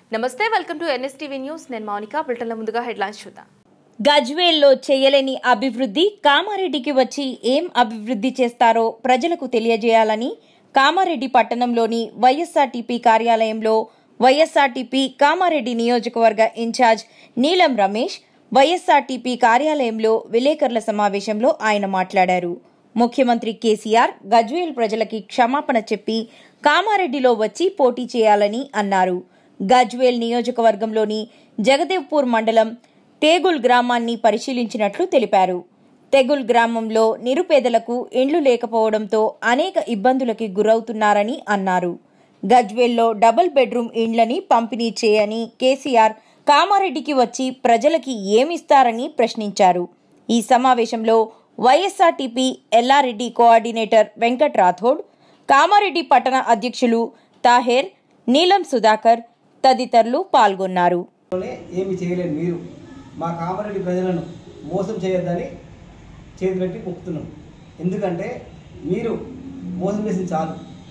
నమస్తే welcome to NSTV news నేను మౌనిక బులెటిన్ల ముందుగా హెడ్లైన్స్ చూద్దాం గజ్వేల్లో చేయలేని అభివృద్ధి కామారెడ్డికి వచ్చి ఏం అభివృద్ధి చేస్తారో ప్రజలకు తెలియజేయాలని కామారెడ్డి పట్టణంలోని వైఎస్ఆర్టీపీ కార్యాలయంలో వైఎస్ఆర్టీపీ కామారెడ్డి నియోజకవర్గ ఇన్ఛార్జ్ నీలం రమేష్ వైఎస్ఆర్టీపీ కార్యాలయంలో విలేకరుల సమావేశంలో ఆయన మాట్లాడారు ముఖ్యమంత్రి కేసీఆర్ గజ్వేల్ ప్రజలకి క్షమాపణ చెప్పి కామారెడ్డిలో వచ్చి పోటీ చేయాలని అన్నారు గజ్వేల్ నియోజకవర్గంలోని జగదేవ్పూర్ మండలం తేగుల్ గ్రామాన్ని పరిశీలించినట్లు తెలిపారు తెగుల్ గ్రామంలో నిరుపేదలకు ఇండ్లు లేకపోవడంతో అనేక ఇబ్బందులకి గురవుతున్నారని అన్నారు గజ్వేల్లో డబుల్ బెడ్రూమ్ ఇండ్లని పంపిణీ చేయని కేసీఆర్ కామారెడ్డికి వచ్చి ప్రజలకి ఏమిస్తారని ప్రశ్నించారు ఈ సమావేశంలో వైఎస్ఆర్టీపీ ఎల్లారెడ్డి కోఆర్డినేటర్ వెంకట్ రాథోడ్ కామారెడ్డి పట్టణ అధ్యక్షులు తాహేర్ నీలం సుధాకర్ తదితరులు పాల్గొన్నారు లోనే ఏమి చేయలేని మీరు మా కామారెడ్డి ప్రజలను మోసం చేయొద్దని చేతులెట్టి మొక్కుతున్నాం ఎందుకంటే మీరు మోసం చేసింది చాలు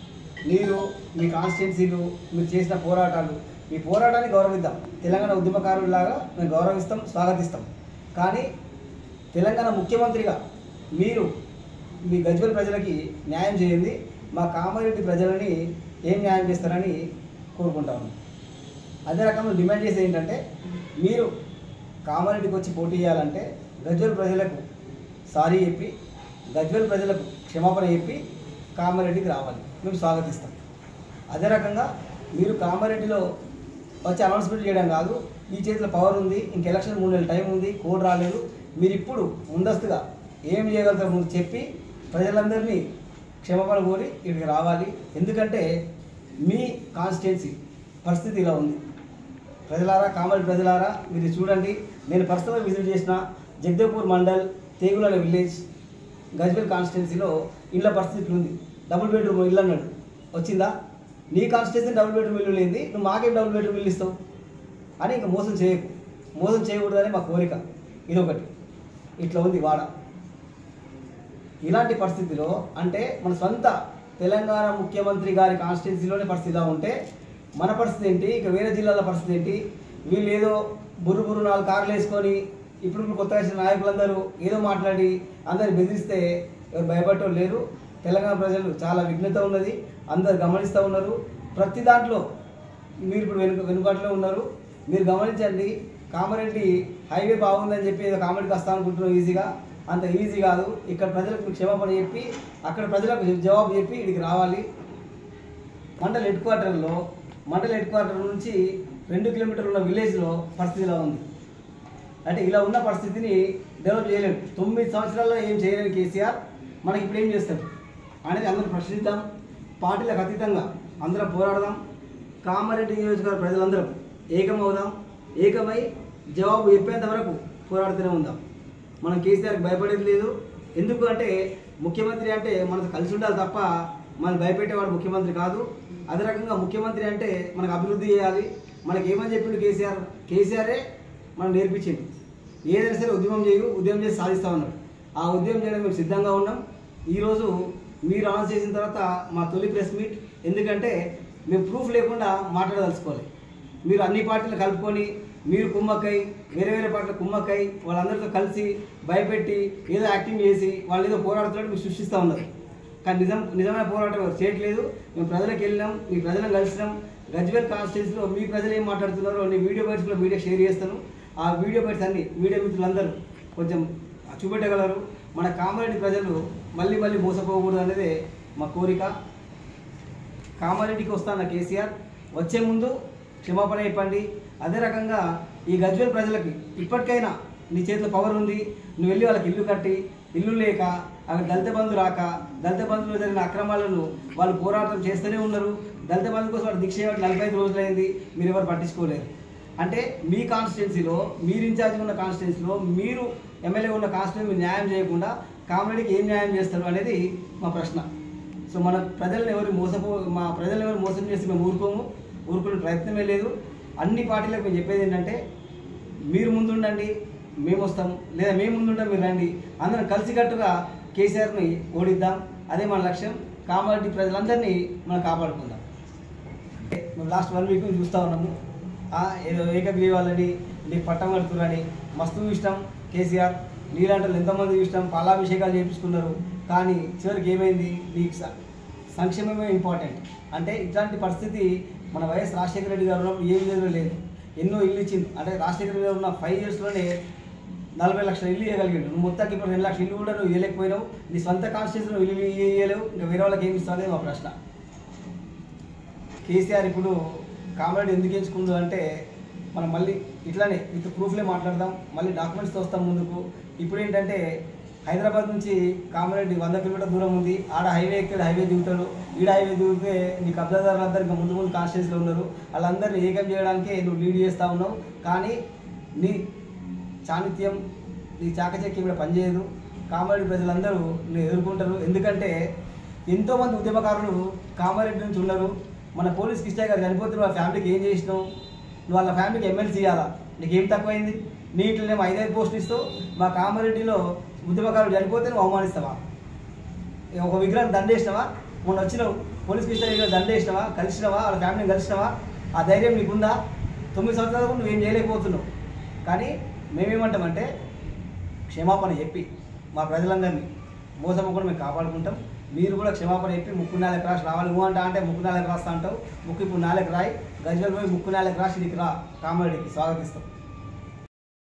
మీరు మీ కాన్స్టిట్యున్సీలు మీరు చేసిన పోరాటాలు మీ పోరాటాన్ని గౌరవిద్దాం తెలంగాణ ఉద్యమకారులాగా మేము గౌరవిస్తాం స్వాగతిస్తాం కానీ తెలంగాణ ముఖ్యమంత్రిగా మీరు మీ గజ్వల్ ప్రజలకి న్యాయం చేయండి మా కామారెడ్డి ప్రజలని ఏం న్యాయం చేస్తారని కోరుకుంటాము అదే రకంగా డిమాండ్ చేసేది ఏంటంటే మీరు కామారెడ్డికి వచ్చి పోటీ చేయాలంటే గజ్వల్ ప్రజలకు సారీ చెప్పి గజ్వల్ ప్రజలకు క్షమాపణ చెప్పి కామారెడ్డికి రావాలి మేము స్వాగతిస్తాం అదే రకంగా మీరు కామారెడ్డిలో వచ్చి అనౌన్స్మెంట్ చేయడం కాదు ఈ చేతిలో పవర్ ఉంది ఇంక ఎలక్షన్ మూడు నెలల టైం ఉంది కోడ్ రాలేదు మీరు ఇప్పుడు ముందస్తుగా ఏం చేయగలుగుతారో ముందు చెప్పి ప్రజలందరినీ క్షమాపణ కోరి ఇక్కడికి రావాలి ఎందుకంటే మీ కాన్స్టిట్యున్సీ పరిస్థితి ఇలా ఉంది ప్రజలారా కామారెడ్డి ప్రజలారా మీరు చూడండి నేను పర్సనల్గా విజిట్ చేసిన జగదేవ్పూర్ మండల్ తేగుల విలేజ్ గజ్వేల్ కాన్స్టిట్యున్సీలో ఇళ్ళ పరిస్థితి ఇట్లా ఉంది డబుల్ బెడ్రూమ్ ఇల్లు అన్నాడు వచ్చిందా నీ కాన్స్టిట్యున్సీ డబుల్ బెడ్రూమ్ ఇల్లు లేనిది నువ్వు మాకేం డబుల్ బెడ్రూమ్ ఇల్లు ఇస్తావు అని ఇంకా మోసం చేయకు మోసం చేయకూడదని మా కోరిక ఇదొకటి ఇట్లా ఉంది వాడ ఇలాంటి పరిస్థితిలో అంటే మన సొంత తెలంగాణ ముఖ్యమంత్రి గారి కాన్స్టిట్యున్సీలోనే పరిస్థితి ఇలా ఉంటే మన పరిస్థితి ఏంటి ఇక వేరే జిల్లాల పరిస్థితి ఏంటి వీళ్ళు ఏదో బుర్రు బుర్రు నాలుగు కార్లు వేసుకొని ఇప్పుడు ఇప్పుడు కొత్తగా వచ్చిన నాయకులందరూ ఏదో మాట్లాడి అందరు బెదిరిస్తే ఎవరు భయపడటం లేరు తెలంగాణ ప్రజలు చాలా విఘ్నత ఉన్నది అందరు గమనిస్తూ ఉన్నారు ప్రతి దాంట్లో మీరు ఇప్పుడు వెనుక వెనుకట్లో ఉన్నారు మీరు గమనించండి కామారెడ్డి హైవే బాగుందని చెప్పి ఏదో కామెడీకి వస్తా అనుకుంటున్నాం ఈజీగా అంత ఈజీ కాదు ఇక్కడ ప్రజలకు మీరు క్షమాపణ చెప్పి అక్కడ ప్రజలకు జవాబు చెప్పి ఇక్కడికి రావాలి మండల హెడ్ క్వార్టర్లో మండల హెడ్ క్వార్టర్ నుంచి రెండు కిలోమీటర్లు ఉన్న విలేజ్లో పరిస్థితి ఇలా ఉంది అంటే ఇలా ఉన్న పరిస్థితిని డెవలప్ చేయలేము తొమ్మిది సంవత్సరాల్లో ఏం చేయలేని కేసీఆర్ మనకి ఇప్పుడు ఏం చేస్తాడు అనేది అందరూ ప్రశ్నిద్దాం పార్టీలకు అతీతంగా అందరం పోరాడదాం కామారెడ్డి నియోజకవర్గ ప్రజలందరం ఏకమవుదాం ఏకమై జవాబు చెప్పేంత వరకు పోరాడుతూనే ఉందాం మనం కేసీఆర్కి భయపడేది లేదు ఎందుకు అంటే ముఖ్యమంత్రి అంటే మనకు కలిసి ఉండాలి తప్ప మనం భయపెట్టేవాడు ముఖ్యమంత్రి కాదు అదే రకంగా ముఖ్యమంత్రి అంటే మనకు అభివృద్ధి చేయాలి మనకి ఏమని చెప్పిండు కేసీఆర్ కేసీఆరే మనం నేర్పించింది ఏదైనా సరే ఉద్యమం చేయు ఉద్యమం చేసి సాధిస్తా ఉన్నాడు ఆ ఉద్యమం చేయడం మేము సిద్ధంగా ఉన్నాం ఈరోజు మీరు అనౌన్స్ చేసిన తర్వాత మా తొలి ప్రెస్ మీట్ ఎందుకంటే మేము ప్రూఫ్ లేకుండా మాట్లాడదలుచుకోవాలి మీరు అన్ని పార్టీలు కలుపుకొని మీరు కుమ్మక్కై వేరే వేరే పార్టీలు కుమ్మక్కై వాళ్ళందరితో కలిసి భయపెట్టి ఏదో యాక్టింగ్ చేసి వాళ్ళు ఏదో పోరాడుతున్నట్టు మీరు సృష్టిస్తూ ఉన్నారు కానీ నిజం నిజమైన పోరాటం ఎవరు చేయట్లేదు మేము ప్రజలకు వెళ్ళినాం మీ ప్రజలను కలిసినాం గజ్వేల్ కాన్స్టిట్యూన్సీలో మీ ప్రజలు ఏం మాట్లాడుతున్నారో నేను వీడియో బైట్స్ కూడా మీడియా షేర్ చేస్తాను ఆ వీడియో బైట్స్ అన్ని మీడియా మిత్రులందరూ కొంచెం చూపెట్టగలరు మన కామారెడ్డి ప్రజలు మళ్ళీ మళ్ళీ మోసపోకూడదు అనేది మా కోరిక కామారెడ్డికి వస్తాన్న కేసీఆర్ వచ్చే ముందు క్షమాపణ చెప్పండి అదే రకంగా ఈ గజ్వేల్ ప్రజలకి ఇప్పటికైనా నీ చేతిలో పవర్ ఉంది నువ్వు వెళ్ళి వాళ్ళకి ఇల్లు కట్టి ఇల్లు లేక అక్కడ దళిత బంధు రాక దళిత బంధులో జరిగిన అక్రమాలను వాళ్ళు పోరాటం చేస్తూనే ఉన్నారు దళిత బంధు కోసం వాళ్ళు దీక్ష చేయబట్టి నలభై ఐదు రోజులైంది మీరు ఎవరు పట్టించుకోలేరు అంటే మీ కాన్స్టిట్యున్సీలో మీరు ఇన్ఛార్జ్ ఉన్న కాన్స్టిట్యున్సీలో మీరు ఎమ్మెల్యే ఉన్న కాన్స్టిట్యున్సీ మీరు న్యాయం చేయకుండా కామెడీకి ఏం న్యాయం చేస్తారు అనేది మా ప్రశ్న సో మన ప్రజలను ఎవరు మోసపో మా ప్రజలను ఎవరు మోసం చేసి మేము ఊరుకోము ఊరుకునే ప్రయత్నమే లేదు అన్ని పార్టీలకు మేము చెప్పేది ఏంటంటే మీరు ముందుండండి మేము వస్తాం లేదా మేము ముందుంటాం మీరు రండి అందరం కలిసికట్టుగా కేసీఆర్ని ఓడిద్దాం అదే మన లక్ష్యం కామారెడ్డి ప్రజలందరినీ మనం కాపాడుకుందాం మేము లాస్ట్ వన్ వీక్ నుంచి చూస్తూ ఉన్నాము ఆ, ఏదో ఏకగ్రీవాలని నీకు పట్టం కడుతున్నారని మస్తు ఇష్టం కేసీఆర్ నీలాంటి వాళ్ళు ఎంతమంది ఇష్టం పాలాభిషేకాలు చేయించుకున్నారు కానీ చివరికి ఏమైంది నీకు స- సంక్షేమమే ఇంపార్టెంట్ అంటే ఇట్లాంటి పరిస్థితి మన వైఎస్ రాజశేఖర రెడ్డి గారు ఉన్నప్పుడు ఏ విధంగా లేదు ఎన్నో ఇల్లు ఇచ్చింది అంటే రాజశేఖర రెడ్డి గారు ఉన్న ఫైవ్ ఇయర్స్లోనే నలభై లక్షల ఇల్లు ఇవ్వగలిగాడు నువ్వు మొత్తానికి ఇప్పుడు రెండు లక్షల ఇల్లు కూడా నువ్వు ఇవ్వలేకపోయినావు నీ సొంత కాన్స్టిట్యూన్సీలో ఇల్లు ఇవ్వలేవు ఇంకా వేరే వాళ్ళకి ఏమి ఇస్తావు అనేది మా ప్రశ్న కేసీఆర్ ఇప్పుడు కామెడీ ఎందుకు ఎంచుకుండు అంటే మనం మళ్ళీ ఇట్లానే విత్ ప్రూఫ్లే మాట్లాడదాం మళ్ళీ డాక్యుమెంట్స్తో వస్తాం ముందుకు ఇప్పుడు ఏంటంటే హైదరాబాద్ నుంచి కామారెడ్డి వంద కిలోమీటర్ దూరం ఉంది ఆడ హైవే ఎక్కాడు హైవే దిగుతాడు ఈడ హైవే దిగితే నీ కబ్జాదారులందరూ ఇంకా ముందు ముందు కాన్స్టిట్యూన్స్లో ఉన్నారు వాళ్ళందరినీ ఏకం చేయడానికే నువ్వు లీడ్ చేస్తూ ఉన్నావు కానీ నీ చాణిత్యం నీ చాకచక్యం ఇక్కడ పనిచేయదు కామారెడ్డి ప్రజలందరూ నేను ఎదుర్కొంటారు ఎందుకంటే ఎంతోమంది ఉద్యమకారులు కామారెడ్డి నుంచి ఉన్నారు మన పోలీస్ కిష్టయ్య గారు చనిపోతే వాళ్ళ ఫ్యామిలీకి ఏం చేసినావు నువ్వు వాళ్ళ ఫ్యామిలీకి ఎమ్మెల్సీ ఇవ్వాలా నీకు ఏం తక్కువైంది నీ ఇట్లనేమో ఐదైదు పోస్టులు ఇస్తావు మా కామారెడ్డిలో ఉద్యమకారులు చనిపోతే నువ్వు అవమానిస్తావా ఒక విగ్రహం దండేసినావా మొన్న వచ్చినావు పోలీస్ కిష్టయ్య దండేసినావా కలిసినావా వాళ్ళ ఫ్యామిలీని కలిసినావా ఆ ధైర్యం నీకుందా తొమ్మిది సంవత్సరాలకు నువ్వేం చేయలేకపోతున్నావు కానీ మేమేమంటామంటే క్షమాపణ చెప్పి మా ప్రజలందరినీ మోసపోకుండా మేము కాపాడుకుంటాం మీరు కూడా క్షమాపణ చెప్పి ముక్కు నాలుగు రాసి రావాలి నువ్వు అంటా అంటే ముక్కు నాలుగు రాస్తా అంటావు ముక్కు ఇప్పుడు నాలుగు రాయి గజ్వల్ పోయి ముక్కు నాలుగు రాసి నీకు రా కామెడీకి స్వాగతిస్తాం